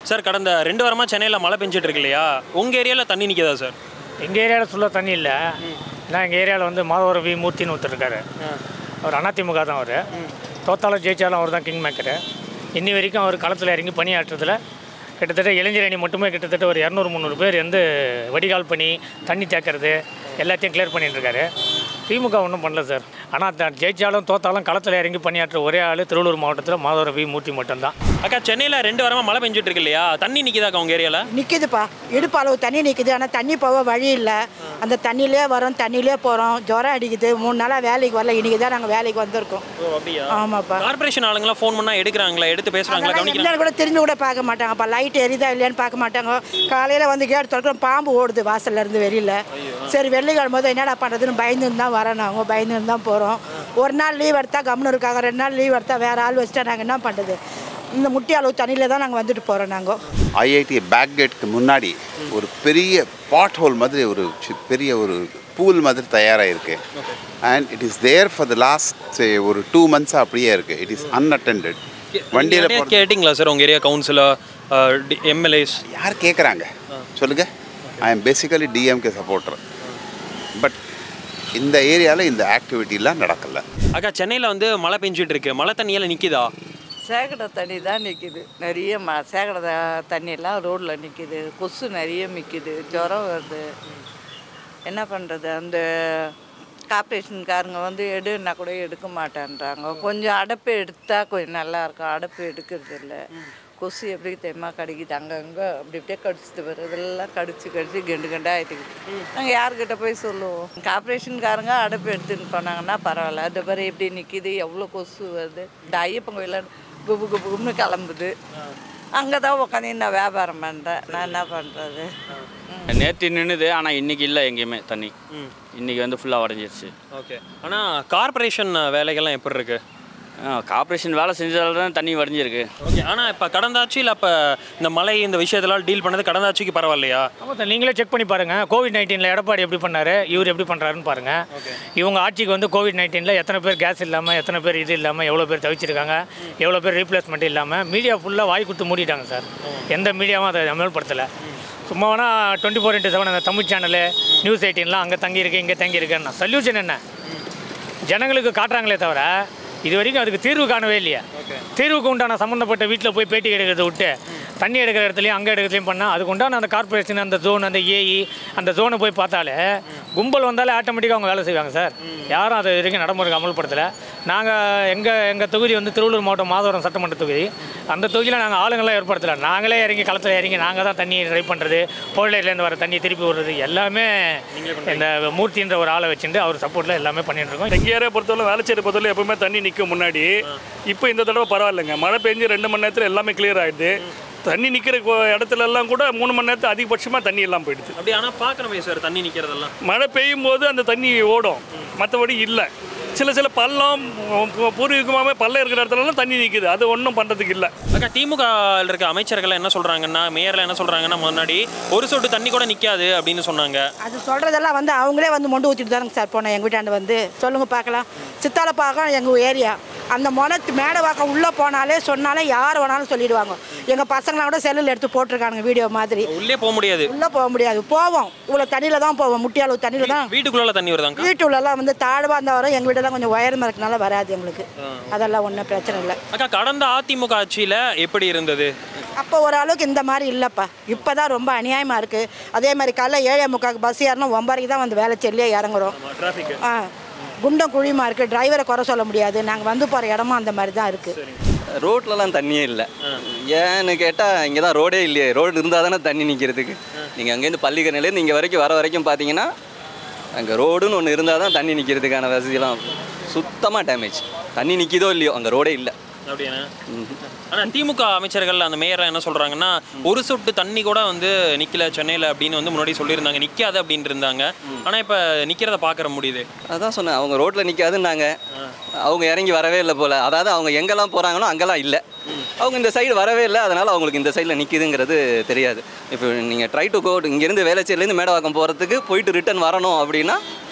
sir கடந்த ரெண்டு வாரமாக சென்னையில் மழை பெஞ்சிட்டு இருக்கு இல்லையா உங்கள் ஏரியாவில் தண்ணி நிற்கிதா சார் எங்கள் ஏரியாவில் ஃபுல்லாக தண்ணி இல்லை ஏன்னா எங்கள் ஏரியாவில் வந்து மாதவரம் வி மூர்த்தின்னு ஒருத்தர் இருக்காரு அவர் அதிமுக தான் அவர் தோத்தாலும் ஜெயிச்சாலும் அவர் தான் கிங் மேக்கரு இன்னி வரைக்கும் அவர் களத்தில் இறங்கி பணியாற்றுறதுல கிட்டத்தட்ட இளைஞர் அணி மட்டுமே கிட்டத்தட்ட ஒரு இரநூறு முந்நூறு பேர் வந்து வடிகால் பண்ணி தண்ணி தேக்கிறது எல்லாத்தையும் கிளியர் பண்ணிட்டு இருக்காரு திமுக ஒன்றும் பண்ணல சார் ஆனால் ஜெயிச்சாலும் தோத்தாலும் களத்தில் இறங்கி பணியாற்ற ஒரே ஆள் திருவள்ளூர் மாவட்டத்தில் மாதவரம் வி மூர்த்தி மட்டும்தான் அக்கா சென்னையில் ரெண்டு வாரமாக மழை பெஞ்சிட்டு இருக்கு இல்லையா தண்ணி நிற்கிதாக்கா உங்கள் ஏரியாவில் நிற்கிதுப்பா இடுப்பு அளவு தண்ணி நிற்கிது ஆனால் தண்ணி போக வழி இல்லை அந்த தண்ணியிலே வரோம் தண்ணியிலே போகிறோம் ஜுரம் அடிக்குது மூணு நாளாக வேலைக்கு வரல இன்றைக்கி தான் நாங்கள் வேலைக்கு வந்திருக்கோம் ஓ அப்படியா ஆமாப்பா கார்பரேஷன் ஆளுங்களாம் ஃபோன் பண்ணால் எடுக்கிறாங்களா எடுத்து பேசுகிறாங்களா அதெல்லாம் கவனிக்கிறாங்க என்னன்னு கூட தெரிஞ்சு கூட பார்க்க மாட்டாங்கப்பா லைட் எரியுதா இல்லையான்னு பார்க்க மாட்டாங்க காலையில் வந்து கேட் திறக்கிறோம் பாம்பு ஓடுது வாசல்ல இருந்து வெளியில் சரி வெள்ளிக்கிழமை போது என்னடா பண்ணுறதுன்னு பயந்துன்னு தான் வரோம் நாங்கள் பயந்துன்னு தான் போகிறோம் ஒரு நாள் லீவ் எடுத்தா கம்னு இருக்காங்க ரெண்டு நாள் லீவ் எடுத்தா வேறு ஆள் வச்சுட்டா நாங்கள் என்ன பண்ணுறது இந்த முட்டி அளவு தண்ணியில் தான் நாங்கள் வந்துட்டு போகிறோம் நாங்கள் ஐஐடி பேக் கேட்டுக்கு முன்னாடி ஒரு பெரிய பாட் ஹோல் மாதிரி ஒரு சி- பெரிய ஒரு பூல் மாதிரி தயாராக இருக்கு and it is there for the last ஒரு டூ மந்த்ஸாக அப்படியே இருக்கு இட் இஸ் அன்அட்டெண்டட் வண்டியில் நிறைய கேட்டிங்களா சார் உங்கள் ஏரியா கவுன்சிலர் எம்எல்ஏஸ் யார் கேட்குறாங்க சொல்லுங்க I am basically DMK supporter but இந்த ஏரியாவில் இந்த ஆக்டிவிட்டிலாம் நடக்கலை அக்கா சென்னையில் வந்து மழை பெஞ்சிட்டு இருக்கு மழை தண்ணியால் நிற்கிதா சேகடை தண்ணி தான் நிற்கிது நிறைய ம சேகடை த- தண்ணியெல்லாம் ரோட்டில் நிற்கிது கொசு நிறைய நிற்கிது ஜுரம் வருது என்ன பண்ணுறது அந்த கார்பரேஷன்காரங்க வந்து எடுன்னா கூட எடுக்க மாட்டேன்றாங்க கொஞ்சம் அடைப்பு எடுத்தால் கொஞ்சம் நல்லா இருக்கும் அடைப்பு எடுக்கிறது இல்லை கொசு எப்படி தெரியுமா கடிக்குது அங்கங்கே அப்படி அப்படியே கடிச்சிட்டு வருதெல்லாம் கடிச்சு கடிச்சு கெண்டு கெண்டா ஆயிட்டுக்குது நாங்கள் யார்கிட்ட போய் சொல்லுவோம் கார்பரேஷன்காரங்க அடைப்பு எடுத்துன்னு போனாங்கன்னா பரவாயில்ல அது பாரு எப்படி நிற்கிது எவ்வளோ கொசு வருது இந்த ஐயப்பன் கோயில குபு குபு குபுன்னு கிளம்புது அங்கே தான் உட்காந்து நான் வியாபாரம் பண்ணுறேன் நான் என்ன பண்ணுறது நேற்று நின்றுது ஆனால் இன்னைக்கு இல்லை எங்கேயுமே தண்ணி இன்னைக்கு வந்து ஃபுல்லாக உடஞ்சிருச்சு ஓகே ஆனால் கார்பரேஷன் வேலைகள்லாம் எப்படி இருக்கு கார்பரேஷன் வேலை செஞ்சதால தான் தண்ணி வடிஞ்சிருக்கு ஓகே ஆனால் இப்போ கடந்த ஆட்சியில் அப்போ இந்த மழை இந்த விஷயத்தெல்லாம் டீல் பண்ணது கடந்த ஆட்சிக்கு பரவாயில்லையா ஆமாம் சார் நீங்களே செக் பண்ணி பாருங்கள் கோவிட் நைன்டீனில் எடப்பாடி எப்படி பண்ணாரு இவர் எப்படி பண்ணுறாருன்னு பாருங்கள் இவங்க ஆட்சிக்கு வந்து கோவிட் நைன்டீனில் எத்தனை பேர் கேஸ் இல்லாமல் எத்தனை பேர் இது இல்லாமல் எவ்வளோ பேர் தவிச்சிருக்காங்க எவ்வளோ பேர் ரீப்ளேஸ்மெண்ட் இல்லாமல் மீடியா ஃபுல்லாக வாய் கொடுத்து மூடிட்டாங்க சார் எந்த மீடியாவும் அதை அமல்படுத்தலை சும்மா வேணால் டுவெண்ட்டி ஃபோர் இன்ட்டு செவன் அந்த தமிழ் சேனலு நியூஸ் எயிட்டீன்லாம் அங்கே தங்கியிருக்கு இங்கே தங்கியிருக்குன்னா சொல்யூஷன் என்ன ஜனங்களுக்கு காட்டுறாங்களே தவிர இது வரைக்கும் அதுக்கு தீர்வு காணவே இல்லையா தீர்வுக்கு உண்டான சம்மந்தப்பட்ட வீட்டில் போய் பேட்டி எடுக்கிறத விட்டு தண்ணி எடுக்கிற இடத்துலையும் அங்கே எடுக்கிறதுலையும் பண்ணால் அதுக்கு உண்டான அந்த கார்பரேஷன் அந்த ஜோன் அந்த ஏஇ அந்த ஜோனை போய் பார்த்தாலே கும்பல் வந்தாலே ஆட்டோமேட்டிக்காக அவங்க வேலை செய்வாங்க சார் யாரும் அது வரைக்கும் நடைமுறைக்கு அமல்படுத்தலை நாங்கள் எங்கள் எங்கள் தொகுதி வந்து திருவள்ளூர் மாவட்டம் மாதவரம் சட்டமன்ற தொகுதி அந்த தொகுதியில் நாங்கள் ஆளுங்கள்லாம் ஏற்படுத்தலை நாங்களே இறங்கி களத்தில் இறங்கி நாங்கள் தான் தண்ணி ட்ரை பண்ணுறது பொருளையிலேருந்து வர தண்ணி திருப்பி விடுறது எல்லாமே இந்த மூர்த்தின்ற ஒரு ஆளை வச்சுட்டு அவர் சப்போர்ட்டில் எல்லாமே பண்ணிட்டு இருக்கோம் எங்கள் ஏரியா பொறுத்தவரை வேலைச்சேரி பொறுத்தவரை எப்பவுமே தண்ணி நிற்கும் முன்னாடி இப்போ இந்த தடவை பரவாயில்லைங்க மழை பெஞ்சு ரெண்டு மணி நேரத்தில் எல்லாமே கிளியர் ஆகிடுது தண்ணி நிற்கிற இடத்துல எல்லாம் கூட மூணு மணி நேரத்தில் அதிகபட்சமாக தண்ணி எல்லாம் போயிடுது அப்படி ஆனால் பார்க்கணுமே சார் தண்ணி நிற்கிறதெல்லாம் மழை பெய்யும் போது அந்த தண்ணி ஓடும் மற்றபடி இல்லை சில சில பள்ளம் பூ- பூர்வீகமாகவே பள்ளம் இருக்கிற இடத்துலலாம் தண்ணி நிற்குது அது ஒன்றும் பண்ணுறதுக்கு இல்லை அக்கா திமுகவில் இருக்க அமைச்சர்கள் என்ன சொல்கிறாங்கன்னா மேயரில் என்ன சொல்கிறாங்கன்னா முன்னாடி ஒரு சொட்டு தண்ணி கூட நிற்காது அப்படின்னு சொன்னாங்க அது சொல்கிறதெல்லாம் வந்து அவங்களே வந்து மொண்டு ஊற்றிட்டு தானுங்க சார் போனேன் எங்கள் வீட்டாண்டு வந்து சொல்லுங்கள் பார்க்கலாம் சித்தால பார்க்க எங்கள் ஏரியா அந்த மொனத்து மேடை வாக்கம் உள்ளே போனாலே சொன்னாலே யார் வேணாலும் சொல்லிடுவாங்க எங்கள் பசங்களாம் கூட செல்லில் எடுத்து போட்டிருக்கானுங்க வீடியோ மாதிரி உள்ளே போக முடியாது உள்ளே போக முடியாது போவோம் இவ்வளோ தண்ணியில் தான் போவோம் முட்டியாளவு தண்ணியில் தான் வீட்டுக்குள்ளால தண்ணி வருதாங்க வீட்டு உள்ளெல்லாம் வந்து தாழ்வாக இருந்தால் வரும் எங்கள் வீடெல்லாம் கொஞ்சம் உயரமாக இருக்கனால வராது எங்களுக்கு அதெல்லாம் ஒன்றும் பிரச்சனை இல்லை அக்கா கடந்த அதிமுக ஆட்சியில் எப்படி இருந்தது அப்போ ஓரளவுக்கு இந்த மாதிரி இல்லைப்பா இப்போ தான் ரொம்ப அநியாயமாக இருக்குது அதே மாதிரி காலைல ஏழே முக்காக்கு பஸ் ஏறணும் ஒம்பரைக்கு தான் வந்து வேலை செல்லியே இறங்குறோம் டிராஃபிக் ஆ குண்டம் குழியுமா இருக்குது டிரைவரை குறை சொல்ல முடியாது நாங்கள் வந்து போகிற இடமும் அந்த மாதிரி தான் இருக்குது ரோட்லலாம் தண்ணியே இல்லை ஏன்னு கேட்டால் இங்கே தான் ரோடே இல்லையே ரோடு இருந்தால் தானே தண்ணி நிற்கிறதுக்கு நீங்கள் அங்கேருந்து பள்ளிக்கரணையிலேருந்து இங்கே வரைக்கும் வர வரைக்கும் பார்த்தீங்கன்னா அங்கே ரோடுன்னு ஒன்று இருந்தால் தான் தண்ணி நிற்கிறதுக்கான வசதியெல்லாம் சுத்தமாக டேமேஜ் தண்ணி நிற்கிதோ இல்லையோ அங்கே ரோடே இல்லை அப்படியா ஆனால் திமுக அமைச்சர்கள் அந்த மேயர்லாம் என்ன சொல்கிறாங்கன்னா ஒரு சொட்டு தண்ணி கூட வந்து நிற்கல சென்னையில் அப்படின்னு வந்து முன்னாடி சொல்லியிருந்தாங்க நிற்காது அப்படின்னு இருந்தாங்க ஆனால் இப்போ நிற்கிறத பார்க்குற முடியுது அதான் சொன்னேன் அவங்க ரோட்டில் நிற்காதுன்னாங்க அவங்க இறங்கி வரவே இல்லை போல் அதாவது அவங்க எங்கெல்லாம் போகிறாங்களோ அங்கெல்லாம் இல்லை அவங்க இந்த சைடு வரவே இல்லை அதனால் அவங்களுக்கு இந்த சைடில் நிற்கிதுங்கிறது தெரியாது இப்போ நீங்கள் ட்ரை டு கோ இங்கேருந்து வேலைச்சேரிலேருந்து மேடவாக்கம் போகிறதுக்கு போயிட்டு ரிட்டர்ன் வரணும் அப்படின்னா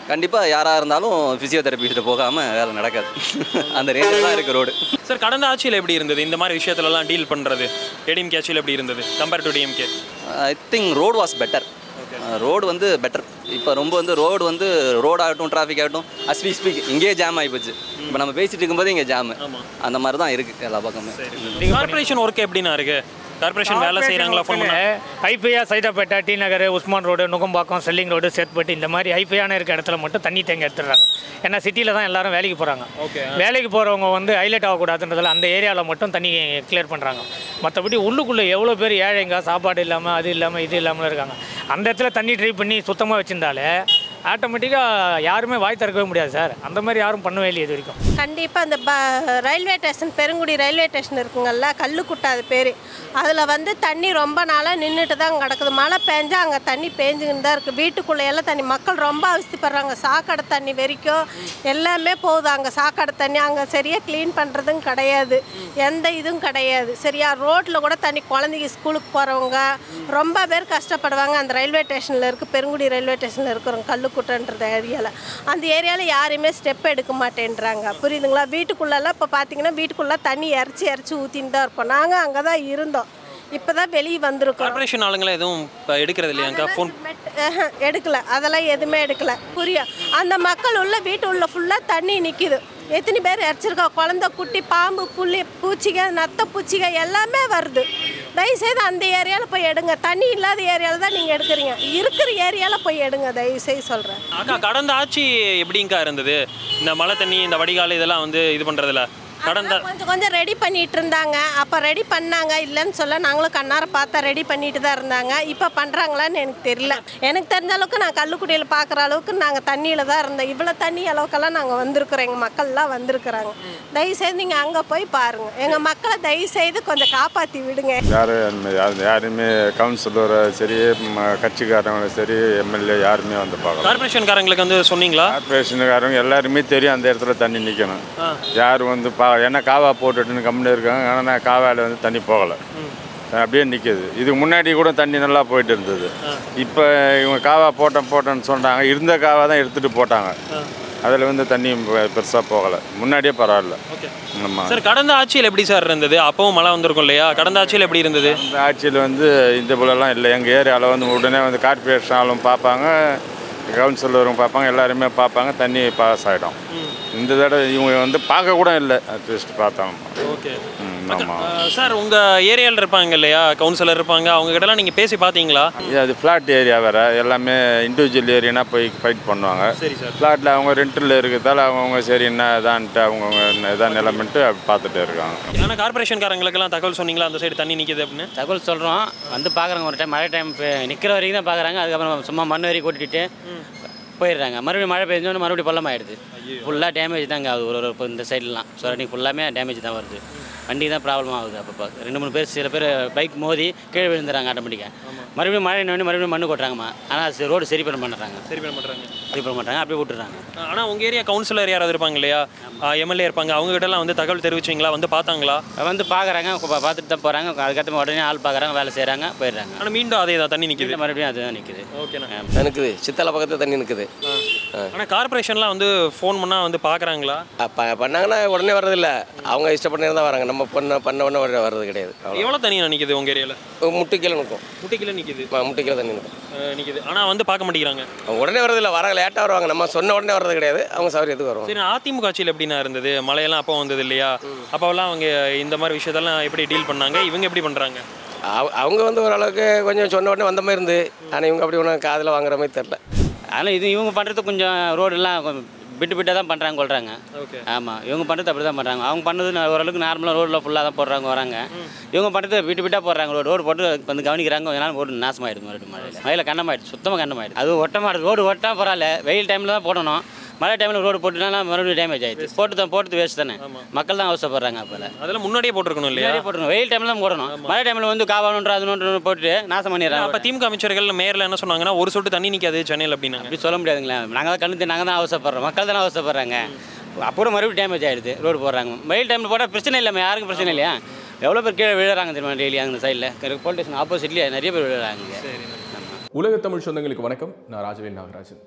கண்டிப்பாக யாராக இருந்தாலும் ஃபிசியோதெரபிஸ்ட்டு போகாமல் வேலை நடக்காது அந்த ரேஞ்சில் தான் இருக்குது ரோடு சார் கடந்த ஆட்சியில் எப்படி இருந்தது இந்த மாதிரி விஷயத்துலலாம் டீல் பண்ணுறது ஏடிஎம்கே ஆட்சியில் எப்படி இருந்தது compare to DMK I think road was better road வந்து பெட்டர் இப்போ ரொம்ப வந்து ரோடு வந்து ரோட் ஆகட்டும் டிராஃபிக் ஆகட்டும் அஸ்வி ஸ்பீக் இங்கேயே ஜாம் ஆகிப்போச்சு இப்போ நம்ம பேசிட்டு இருக்கும்போது இங்கே ஜாமு அந்த மாதிரி தான் இருக்குது எல்லா பக்கமுமே கார்பரேஷன் ஒர்க் எப்படிண்ணா இருக்கு கார்பரேஷன் வேலை செய்கிறாங்களா ஃபோன் பண்ணா ஐபியா Saidapet T Nagar Usman road Nungambakkam sterling road Chetpet இந்த மாதிரி ஐபியான இருக்க இடத்துல மட்டும் தண்ணி தேங்கி எடுத்துடுறாங்க ஏன்னா சிட்டியில் தான் எல்லாரும் வேலைக்கு போகிறாங்க வேலைக்கு போகிறவங்க வந்து ஹைலைட் ஆகக்கூடாதுன்றதுல அந்த ஏரியாவில் மட்டும் தண்ணி கிளியர் பண்ணுறாங்க மற்றபடி உள்ளுக்குள்ளே எவ்வளோ பேர் ஏழைங்க சாப்பாடு இல்லாமல் அது இல்லாமல் இது இல்லாமல் இருக்காங்க அந்த இடத்துல தண்ணி ட்ரை பண்ணி சுத்தமாக வச்சிருந்தாலே ஆட்டோமேட்டிக்காக யாருமே வாய் திறக்கவே முடியாது சார் அந்த மாதிரி யாரும் பண்ணவே இல்லை இது வரைக்கும் கண்டிப்பாக இந்த ப railway station Perungudi railway station இருக்குங்கல்ல கல்லுக்குட்டை அது பேர் அதில் வந்து தண்ணி ரொம்ப நாளாக நின்றுட்டு தான் கிடக்குது மழை பெஞ்சா அங்கே தண்ணி பேஞ்சுக்கிட்டு தான் இருக்குது வீட்டுக்குள்ளே எல்லாம் தண்ணி மக்கள் ரொம்ப அவஸ்திப்படுறாங்க சாக்கடை தண்ணி வரைக்கும் எல்லாமே போகுது அங்கே சாக்கடை தண்ணி அங்கே சரியாக க்ளீன் பண்ணுறதும் கிடையாது எந்த இதுவும் கிடையாது சரியா ரோட்டில் கூட தண்ணி குழந்தைங்க ஸ்கூலுக்கு போகிறவங்க ரொம்ப பேர் கஷ்டப்படுவாங்க அந்த ரயில்வே ஸ்டேஷனில் இருக்குது பெருங்குடி ரயில்வே ஸ்டேஷனில் இருக்கிறோம் கல்லுக்குட்டன்ற ஏரியாவில் அந்த ஏரியாவில் யாருமே ஸ்டெப் எடுக்க மாட்டேன்றாங்க புரியுதுங்களா வீட்டுக்குள்ளெல்லாம் இப்போ பார்த்தீங்கன்னா வீட்டுக்குள்ளே தண்ணி இறச்சி இறச்சி ஊற்றின்னு தான் இருப்போம் நாங்கள் அங்கே தான் இருந்தோம் இப்போ தான் வெளியே வந்திருக்கோம் கார்பரேஷன் ஆளுங்களாம் எதுவும் இப்போ எடுக்கிறது இல்லையாக்கா ஃபோன் ஆஹா, எடுக்கல அதெல்லாம் எதுவுமே எடுக்கல புரியும் அந்த மக்கள் உள்ள வீட்டு உள்ள ஃபுல்லாக தண்ணி நிற்கிது எத்தனை பேர் இறச்சிருக்கா குழந்த குட்டி பாம்பு புள்ளி பூச்சிக நத்த பூச்சிக எல்லாமே வருது தயவுசெய்து அந்த ஏரியாவில் போய் எடுங்க தண்ணி இல்லாத ஏரியாவில் தான் நீங்கள் எடுக்கிறீங்க இருக்கிற ஏரியாவில் போய் எடுங்க தயவுசெய்து சொல்கிறேன் அக்கா கடந்த ஆட்சி எப்படிங்கக்கா இருந்தது இந்த மழை தண்ணி இந்த வடிகால் இதெல்லாம் வந்து இது பண்ணுறதுல கடந்த கொஞ்சம் கொஞ்சம் ரெடி பண்ணிட்டு இருந்தாங்க அப்போ ரெடி பண்ணாங்க இல்லைன்னு சொல்ல நாங்களும் கண்ணார பார்த்தா ரெடி பண்ணிட்டு தான் இருந்தாங்க இப்போ பண்ணுறாங்களான்னு எனக்கு தெரியல எனக்கு தெரிஞ்ச அளவுக்கு நான் கல்லுக்குடியில் பார்க்குற அளவுக்கு நாங்கள் தண்ணியில் தான் இருந்தோம் இவ்வளோ தண்ணி அளவுக்கெல்லாம் நாங்கள் வந்திருக்கிறோம் எங்கள் மக்கள்லாம் வந்திருக்கிறாங்க தயவுசெய்து நீங்கள் அங்கே போய் பாருங்கள் எங்கள் மக்களை தயவுசெய்து கொஞ்சம் காப்பாற்றி விடுங்க யாரும் யாரு- யாருமே கவுன்சிலர் சரி ம- கட்சிக்காரங்க சரி எம்எல்ஏ யாருமே வந்து பார்க்கலாம் கார்பரேஷன்காரங்களுக்கு வந்து சொன்னீங்களா கார்பரேஷனுக்காரங்க எல்லாருமே தெரியும் அந்த இடத்துல தண்ணி நிற்கணும் யாரும் வந்து பா ஏன்னா காவா போட்டுட்டுன்னு கம்முன்னு இருக்காங்க ஆனால் நான் காவாவில் வந்து தண்ணி போகலை அப்படியே நிற்கிது இதுக்கு முன்னாடி கூட தண்ணி நல்லா போயிட்டு இருந்தது இப்போ இவங்க காவா போட்டோம் போட்டோன்னு சொல்கிறாங்க இருந்த காவா தான் எடுத்துகிட்டு போட்டாங்க அதில் வந்து தண்ணி பெருசாக போகலை முன்னாடியே பரவாயில்ல ஆமாம் சார் கடந்த ஆட்சியில் எப்படி சார் இருந்தது அப்பவும் மழை வந்திருக்கும் இல்லையா கடந்த ஆட்சியில் எப்படி இருந்தது இந்த ஆட்சியில் வந்து இந்த போலலாம் இல்லை எங்கள் ஏரியாவில் வந்து உடனே வந்து கார்பரேஷன் ஆளும் பார்ப்பாங்க கவுன்சிலரும் பார்ப்பாங்க எல்லாருமே பார்ப்பாங்க தண்ணி பாஸ் ஆகிடும் இந்த தடவை இவங்க வந்து பார்க்க கூட இல்லை அட்லீஸ்ட் பார்த்தாங்க ஓகே ம் ஆமாம் சார் உங்கள் ஏரியாவில் இருப்பாங்க இல்லையா கவுன்சிலர் இருப்பாங்க அவங்க கிட்டலாம் நீங்கள் பேசி பார்த்தீங்களா அது ஃப்ளாட் ஏரியா வேறு எல்லாமே இண்டிவிஜுவல் ஏரியானா போய் ஃபைட் பண்ணுவாங்க சரி சார் ஃப்ளாட்டில் அவங்க ரெண்டில் இருக்கிறதால அவங்கவுங்க சரி என்ன இதான்ட்டு அவங்கவுங்க இதான் நிலமென்ட்டு பார்த்துட்டு இருக்காங்க ஆனால் கார்பரேஷன்காரங்களுக்கெல்லாம் தகவல் சொன்னீங்களா அந்த சைடு தண்ணி நிற்கிது அப்படின்னு தகவல் சொல்கிறோம் வந்து பார்க்குறாங்க ஒரு டைம் மழை டைம் நிற்கிற வரைக்கும் தான் பார்க்குறாங்க அதுக்கப்புறம் சும்மா மண் வரி கூட்டிட்டு போயிடுறாங்க மறுபடியும் மழை பெஞ்சோன்னு மறுபடியும் பள்ளம் ஆயிடுது ஃபுல்லாக டேமேஜ் தாங்க ஆகுது ஒரு ஒரு இப்போ இந்த சைட்லாம் சரௌண்டிங் ஃபுல்லாமே டேமேஜ் தான் வருது வண்டி தான் ப்ராப்ளம் ஆகுது அப்பப்போ ரெண்டு மூணு பேர் சில பேர் பைக் மோதி கீழே விழுந்துறாங்க ஆட்டோமேட்டிக்காக மறுபடியும் மழை நின்று மறுபடியும் மண்ணு கொட்டுறாங்கம்மா ஆனால் ரோடு சரி பண்ண மாட்டாங்க சரி பண்ண மாட்டாங்க சரி பண்ண மாட்டாங்க அப்படியே விட்டுறாங்க ஆனால் உங்கள் ஏரியா கவுன்சிலர் யாராவது இருப்பாங்க இல்லையா எம்எல்ஏ இருப்பாங்க அவங்க கிட்டலாம் வந்து தகவல் தெரிவிச்சிங்களா வந்து பார்த்தாங்களா வந்து பார்க்குறாங்க பார்த்துட்டு தான் போகிறாங்க அதுக்கேற்ற உடனே ஆள் பார்க்குறாங்க வேலை செய்கிறாங்க போயிடுறாங்க ஆனால் மீண்டும் அதே தான் தண்ணி நிற்கிது மறுபடியும் அதுதான் நிற்குது ஓகேண்ணா நிற்குது சித்தலை பக்கத்தில் தண்ணி நிற்குது ஆனால் கார்பரேஷன்லாம் வந்து ஃபோன் பண்ணால் வந்து பார்க்குறாங்களா பண்ணாங்கன்னா உடனே வர்றதில்ல அவங்க இஷ்டப்பட்டு தான் வராங்க நம்ம பண்ண பண்ண உடனே வர வர்றது கிடையாது எவ்வளோ தண்ணி நிற்கிது உங்கள் ஏரியாவில் முட்டுக்கீழே நிற்கும் முட்டிக்கில நிற்கிது முட்டுக்கீழே தண்ணி நிற்கும் நிற்கிது ஆனால் வந்து பார்க்க மாட்டேங்கிறாங்க அவங்க உடனே வர்றதில்ல வர லேட்டாக வருவாங்க நம்ம சொன்ன உடனே வர்றது கிடையாது அவங்க சௌகரியத்துக்கு வருவாங்க சரி அதிமுக ஆட்சியில் எப்படிண்ணா இருந்தது மழையெல்லாம் அப்போ வந்தது இல்லையா அப்போல்லாம் அவங்க இந்த மாதிரி விஷயத்தெல்லாம் எப்படி டீல் பண்ணாங்க இவங்க எப்படி பண்ணுறாங்க அவ- அவங்க வந்து ஓரளவுக்கு கொஞ்சம் சொன்ன உடனே வந்த மாதிரி இருந்து ஆனால் இவங்க அப்படி ஒன்றும் காதில் வாங்குற மாதிரி தெரில அதனால் இது இவங்க பண்ணுறது கொஞ்சம் ரோடெல்லாம் கொஞ்சம் விட்டு விட்டாக தான் பண்ணுறாங்க கொள்கிறாங்க ஓகே ஆமாம் இவங்க பண்ணுறது அப்படி தான் பண்ணுறாங்க அவங்க பண்ணது நா- ஓரளவுக்கு நார்மலாக ரோடில் ஃபுல்லாக தான் போடுறாங்க வராங்க இவங்க பண்ணுறது விட்டு விட்டாக போடுறாங்க ரோடு ரோடு போட்டு வந்து கவனிக்கிறாங்க கொஞ்ச நாள் ரோடு நாசமாயிடுது மறுபடியும் மழையில் மழையில் கண்ணமாயிடுது சுத்தமாக கண்ணமாயிடுது அது ஒட்ட மாட்டுது ரோடு ஒட்டா பரவாயில்ல வெயில் டைமில் தான் போடணும் மழை டைமில் ரோடு போட்டுனா மறுபடியும் டேமேஜ் ஆயிடுது போட்டு தான் போட்டு வேஸ்ட் தானே மக்கள் தான் அவசரப்படுறாங்க அப்போல அதெல்லாம் முன்னாடியே போட்டிருக்கணும் இல்லையா முன்னாடியே போடணும் வெயில் டைமில் தான் போடணும் மழை டைமில் வந்து காவானுன்ற அதுன்னு போட்டு நாசம் பண்ணிடுறாங்க அப்போ திமுக அமைச்சர்கள் மேயர்ல என்ன சொன்னாங்கன்னா ஒரு சொட்டு தண்ணி நிற்காது சென்னையில் அப்படின்னாங்க அப்படி சொல்ல முடியாதுங்களா நாங்கள் தான் கண்ணு நாங்கள் தான் அவசரப்படுறோம் மக்கள் தானே அவசரப்படுறாங்க அப்புறம் மறுபடியும் டேமேஜ் ஆயிடுது ரோடு போடுறாங்க வெயில் டைமில் போட்டால் பிரச்சனை இல்லைம்மா யாருக்கும் பிரச்சனை இல்லையா எவ்வளோ பேர் கீழே விழுறாங்க தெரியுமா டெய்லி அந்த சைடில் போலீஸ் ஸ்டேஷன் ஆப்போசிட்லேயே நிறைய பேர் விழுறாங்க உலக தமிழ் சொந்தங்களுக்கு வணக்கம் நான் ராஜவேல் நாகராஜன்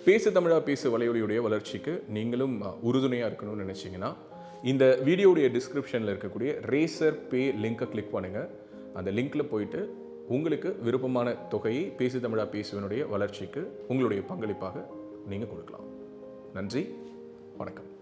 பேசு தமிழா பேசு வலையொலியுடைய வளர்ச்சிக்கு நீங்களும் உறுதுணையாக இருக்கணும்னு நினச்சிங்கன்னா இந்த வீடியோடைய டிஸ்கிரிப்ஷனில் இருக்கக்கூடிய ரேசர் பே லிங்கை கிளிக் பண்ணுங்கள் அந்த லிங்க்கில் போயிட்டு உங்களுக்கு விருப்பமான தொகையை பேசு தமிழா பேசுவனுடைய வளர்ச்சிக்கு உங்களுடைய பங்களிப்பாக நீங்கள் கொடுக்கலாம் நன்றி வணக்கம்